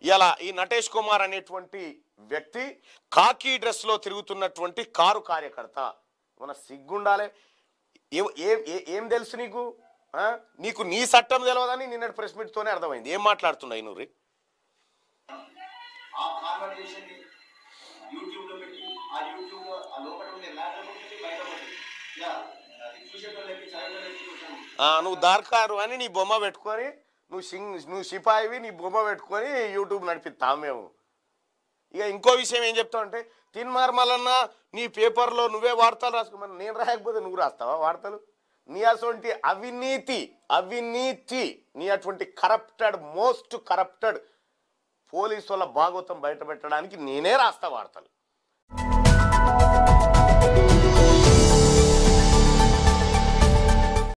ఇలా ఈ నటేష్ కుమార్ అనేటువంటి వ్యక్తి కాకి డ్రెస్లో తిరుగుతున్నటువంటి కారు కార్యకర్త మన సిగ్గుండాలే ఏ- ఏం ఏ- ఏం తెలుసు నీకు ఆ? నీకు నీ చట్టం తెలియదని నిన్నటి ప్రెస్ మీట్తోనే అర్థమైంది ఏం మాట్లాడుతున్నాయి నువ్వు ఆ కాన్వర్జేషన్ యూట్యూబ్ లో పెట్టి ఆ యూట్యూబ్ లో ఆ లోపల ఉండే మ్యాటర్ పెట్టి బయట పెట్టి ఇలా అది చూసేటోళ్ళకి చదివేటోళ్ళకి కొంచెం ఆ, నువ్వు దార్కారు అని నీ బొమ్మ పెట్టుకొని నువ్వు సింగ్ నువ్వు సిపాయివి నీ బొమ్మ పెట్టుకొని యూట్యూబ్ నడిపిస్తాం మేము ఇక ఇంకో విషయం ఏం చెప్తావు అంటే తిన్మార్ మల్లన్న నీ పేపర్లో నువ్వే వార్తలు రాసుకో మరి నేను రాయకపోతే నువ్వు రాస్తావా వార్తలు నీ అటువంటి అవినీతి అవినీతి నీ అటువంటి కరప్టెడ్ మోస్ట్ కరప్టెడ్ పోలీసు వాళ్ళ భాగవతం బయట పెట్టడానికి నేనే రాస్తా వార్తలు